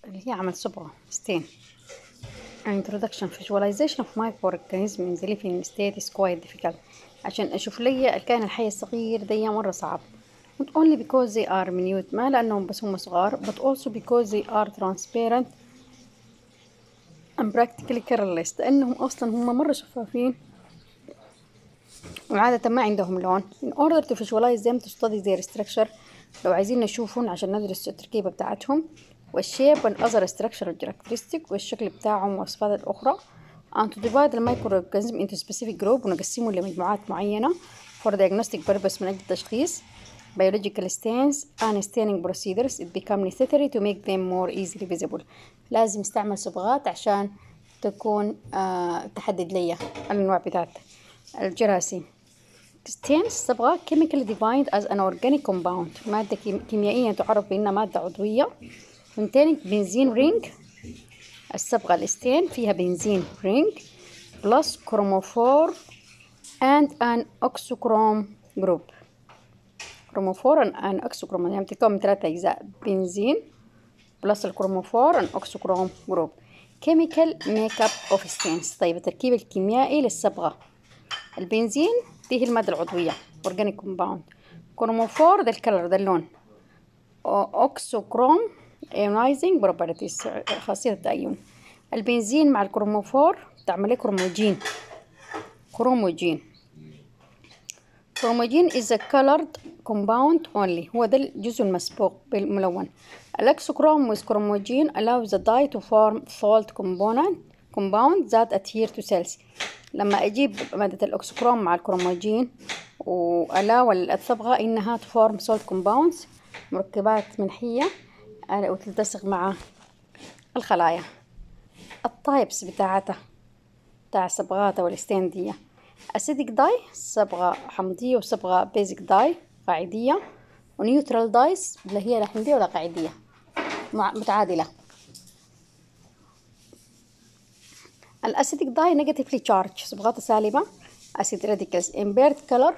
اللي هي عمل صبغة ستين introduction visualization of microorganism in the living state is quite difficult عشان أشوف لي الكائن الحي الصغير دي مرة صعب not only because they are minute ما لأنهم بس هم صغار but also because they are transparent and practically colorless لأنهم أصلا هم مرة شفافين وعادة ما عندهم لون in order to visualize them to study their structure لو عايزين نشوفهم عشان ندرس التركيبة بتاعتهم والشيب and other structural characteristic والشكل بتاعهم والصفات الأخرى and to divide the microorganism into specific group ونقسمهم لمجموعات معينة for diagnostic purpose من أجل التشخيص biological stains and staining procedures it become necessary to make them more easily visible لازم استعمل صبغات عشان تكون آه تحدد لي الأنواع بتاعتها الجراثيم ستينز صبغة chemically defined as an organic compound مادة كيميائيا تعرف بأنها مادة عضوية containing بنزين رينج الصبغة الستين فيها بنزين رينج plus chromophore and an oxochrome group chromophore and an oxochrome يعني بتتكون من ثلاثة أجزاء بنزين plus الكروموفور and oxochrome group chemical makeup of stains طيب التركيب الكيميائي للصبغة البنزين دي هي المادة العضوية organic compound كروموفور ده الكلر ده اللون اوكسوكروم ionizing properties خاصية التأيون البنزين مع الكروموفور تعمل كروموجين كروموجين كروموجين is a colored compound only هو ده الجزء المسبوق بالملون الاكسوكروم with كروموجين allows the dye to form salt component compound that adhere to cells لما اجيب مادة الاكسوكروم مع الكروموجين والاو الصبغة انها تفورم سولت كومباوندز مركبات ملحية وتلتصق مع الخلايا التايبس بتاعتها بتاع الصبغات والستين دي اسيدك داي صبغة حمضية وصبغة بيزك داي قاعدية ونيوترال دايس اللي هي لا حمضية ولا قاعدية متعادلة الاسيدك داي نيجاتيفلي تشارج صبغات سالبة acid radicals invert color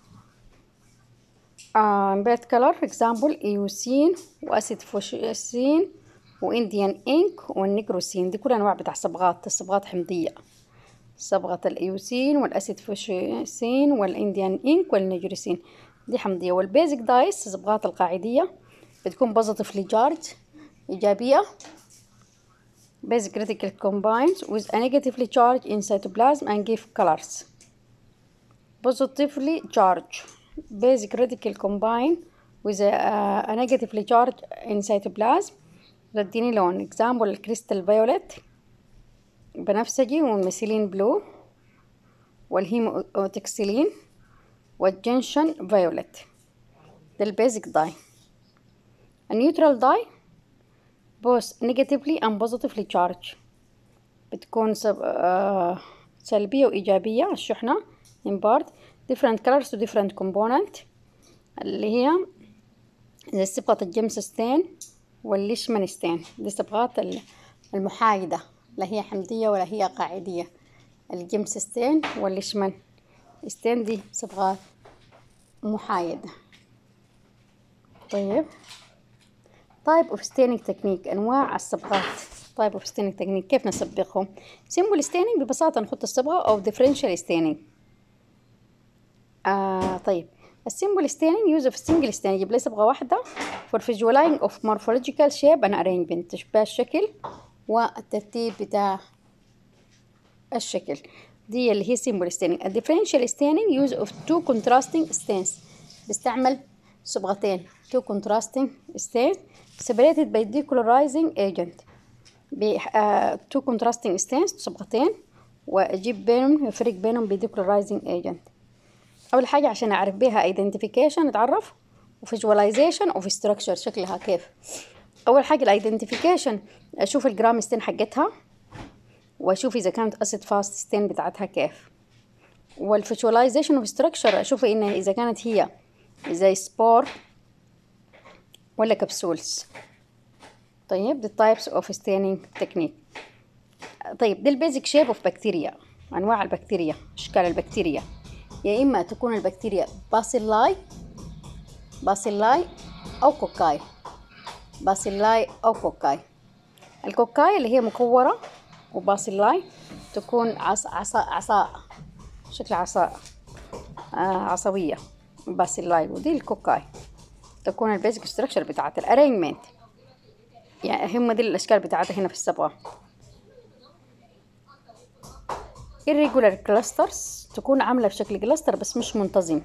uh, invert color example ايوسين واسيد فوشيسين وانديان انك والنيكروسين دي كل انواع بتاع صبغات الصبغات حمضية صبغة الايوسين والاسيد فوشيسين والانديان انك والنيجروسين دي حمضية والبيزك دايس الصبغات القاعدية بتكون بوزيتيفلي جارج ايجابية basic critical combines with a negatively charged in cytoplasm and give colors positively charged basic radical combine with a, uh, a negatively charged in cytoplasm تديني لون example الكريستال فيوليت بنفسجي والميثيلين بلو والهيموتكسيلين والجنشن فيوليت ده البيزك داي النيوترال داي both negatively and positively charged بتكون سب... آه... سلبية وإيجابية الشحنة in part different colors to different component اللي هي زي صبغة الجيمس ستين والليشمان ستين دي صبغات المحايدة لا هي حمضية ولا هي قاعدية الجيمس ستين والليشمان ستين دي صبغات محايدة طيب type of staining technique أنواع الصبغات type of staining technique كيف نصبغهم simple staining ببساطة نحط الصبغة أو differential staining آه طيب السيمبل ستيننج يوز اوف سنجل ستين يجيب لي صبغة واحدة for visualizing of morphological shape and arrangement تشبه الشكل والترتيب بتاع الشكل دي اللي هي simple staining الديفرنشال staining use of two contrasting stains بيستعمل صبغتين two contrasting stains separated by decolorizing agent ب uh, two contrasting stains صبغتين واجيب بينهم يفرق بينهم ب decolorizing agent أول حاجة عشان أعرف بيها identification نتعرف وفيجواليزيشن of structure شكلها كيف أول حاجة الايدنتيفيكيشن أشوف الجرام ستين حقتها وأشوف إذا كانت أسيد فاست ستين بتاعتها كيف والفيجواليزيشن of structure أشوف إن إذا كانت هي زي سبور ولا كبسولز طيب دي types of staining technique طيب دي البيزك شيب اوف بكتيريا أنواع البكتيريا أشكال البكتيريا يا إما تكون البكتيريا باسيلاي باسيلاي أو كوكاي باسيلاي أو كوكاي الكوكاي اللي هي مكورة وباسيلاي تكون عص عصا عصاء شكل عصاء آه عصوية باسيلاي ودي الكوكاي تكون البيزك ستراكشر بتاعت الارينجمنت يعني هم دي الاشكال بتاعتها هنا في الصبغة irregular clusters تكون عاملة بشكل كلاستر بس مش منتظم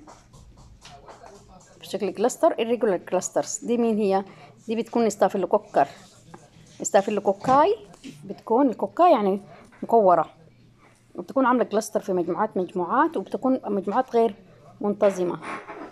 بشكل كلاستر irregular clusters دي مين هي؟ دي بتكون ستافيلوكوكر ستافيلوكوكاي بتكون الكوكاي يعني مكورة وبتكون عاملة كلاستر في مجموعات مجموعات وبتكون مجموعات غير منتظمة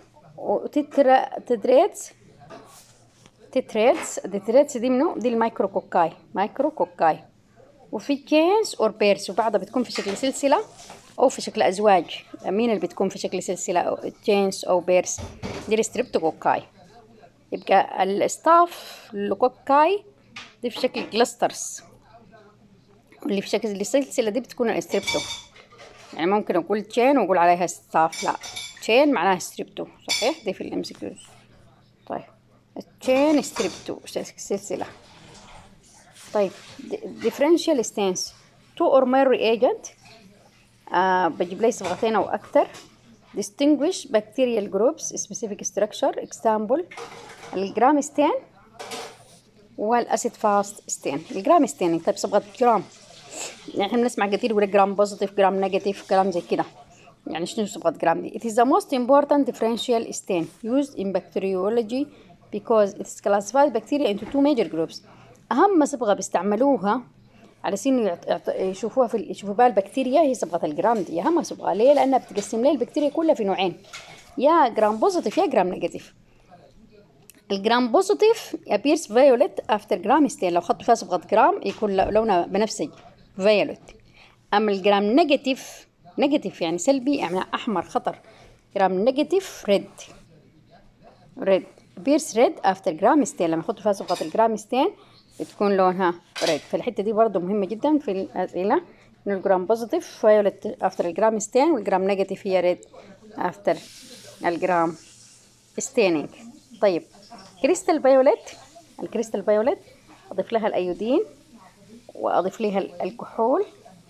وتتريدز تتريدز التتريدز دي منو؟ دي المايكرو كوكاي مايكرو كوكاي وفي كينز اور بيرس وبعضها بتكون في شكل سلسلة أو في شكل أزواج مين اللي بتكون في شكل سلسلة أو تشينز أو بيرس دي الستريبتوكوكاي يبقى الستاف لوكوكاي دي في شكل كلاسترز واللي في شكل السلسلة دي بتكون الستريبتو يعني ممكن أقول تشين وأقول عليها ستاف لا تشين معناها ستريبتو صحيح دي في الام طيب التشين ستريبتو سلسلة طيب differential stance two or more reagent آه بجيب لي صبغتين أو أكثر distinguish bacterial groups specific structure example الجرام ستين والأسيد فاست ستين الجرام ستين طيب صبغة جرام يعني احنا بنسمع كتير يقول جرام بوزيتيف جرام نيجاتيف كلام زي كده يعني شنو صبغة جرام دي it is the most important differential stain used in bacteriology because it is classified bacteria into two major groups أهم صبغة بيستعملوها على سن يشوفوها في يشوفوا بها البكتيريا هي صبغة الجرام دي أهم صبغة ليه؟ لأنها بتقسم لي البكتيريا كلها في نوعين يا جرام بوزيتيف يا جرام نيجاتيف الجرام بوزيتيف appears violet after جرام ستين لو خدتوا فيها صبغة جرام يكون لونها بنفسجي violet أما الجرام نيجاتيف نيجاتيف يعني سلبي يعني أحمر خطر جرام نيجاتيف ريد ريد appears red after جرام ستين لما يحطوا فيها صبغة الجرام ستين بتكون لونها ريد فالحتة دي برضو مهمة جدا في الأسئلة إنه الجرام بوزيتيف فايولت أفتر الجرام ستين والجرام نيجاتيف هي ريد أفتر الجرام ستينينج طيب كريستال فايولت الكريستال فايولت أضيف لها الأيودين وأضيف لها الكحول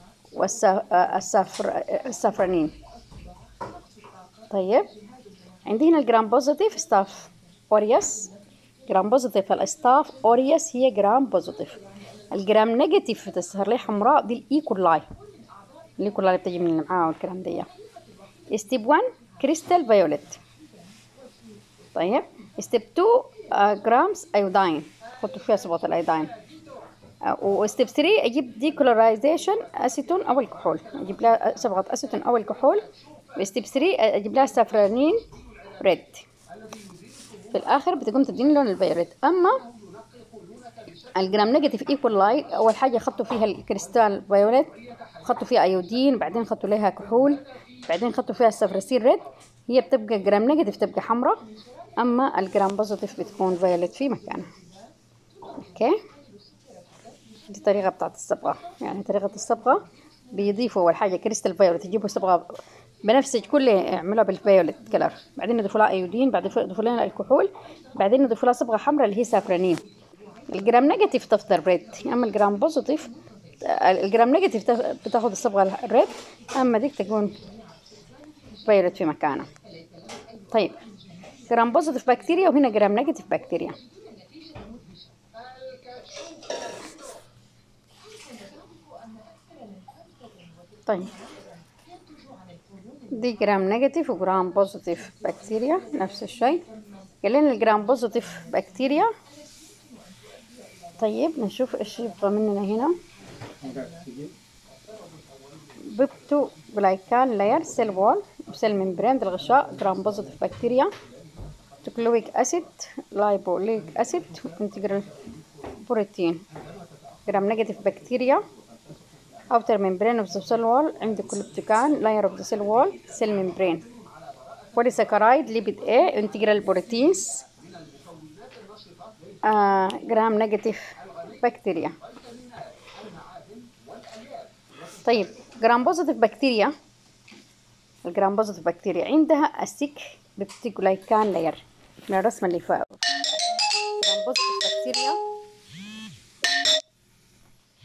والسافرانين طيب عندي هنا الجرام بوزيتيف ستاف أوريوس جرام بوزيتيف الأستاف أوريوس هي جرام بوزيتيف الجرام نيجاتيف تظهر لي حمراء دي الإيكولاي الإيكولاي بتجي من الأمعاء والكلام دي ستيب 1 كريستال فيوليت طيب ستيب 2 جرامز أيودين حطوا فيها صبغة الأيودين وستيب 3 أجيب ديكولورايزيشن أسيتون أو الكحول أجيب لها صبغة أسيتون أو الكحول وستيب 3 أجيب لها سافرانين ريد في الاخر بتقوم تديني لون الفيوليت اما الجرام نيجاتيف ايكوال لايت اول حاجه خدتوا فيها الكريستال فيوليت خدتوا فيها ايودين بعدين خدتوا لها كحول بعدين خدتوا فيها السفرسيل ريد هي بتبقى جرام نيجاتيف تبقى حمراء اما الجرام بوزيتيف بتكون فيوليت في مكانها اوكي دي طريقه بتاعت الصبغه يعني طريقه الصبغه بيضيفوا اول حاجه كريستال فيوليت يجيبوا صبغه بنفسج كل يعملوها بالفيوليت كلر بعدين نضيفوا لها ايودين بعدين يضيفوا لها الكحول بعدين نضيفوا لها صبغه حمراء اللي هي سافرانين الجرام نيجاتيف تفطر ريد اما الجرام بوزيتيف الجرام نيجاتيف بتاخد الصبغه الريد اما ديك تكون فيوليت في مكانها طيب جرام بوزيتيف بكتيريا وهنا جرام نيجاتيف بكتيريا طيب دي جرام نيجاتيف وجرام بوزيتيف بكتيريا نفس الشيء قالين الجرام بوزيتيف بكتيريا طيب نشوف ايش يبغى مننا هنا بيبتو جلايكان لاير سيل وول وسيل ممبرين الغشاء جرام بوزيتيف بكتيريا تكلويك اسيد لايبوليك اسيد انتجرال بروتين جرام نيجاتيف بكتيريا outer membrane of the cell wall عند كلوبتيكان layer of the cell wall cell membrane polysaccharide lipid A integral proteins آه جرام نيجاتيف بكتيريا طيب جرام بوزيتيف بكتيريا الجرام بوزيتيف بكتيريا عندها السيك بيبتيكولايكان لاير من الرسمة اللي فوق جرام بوزيتيف بكتيريا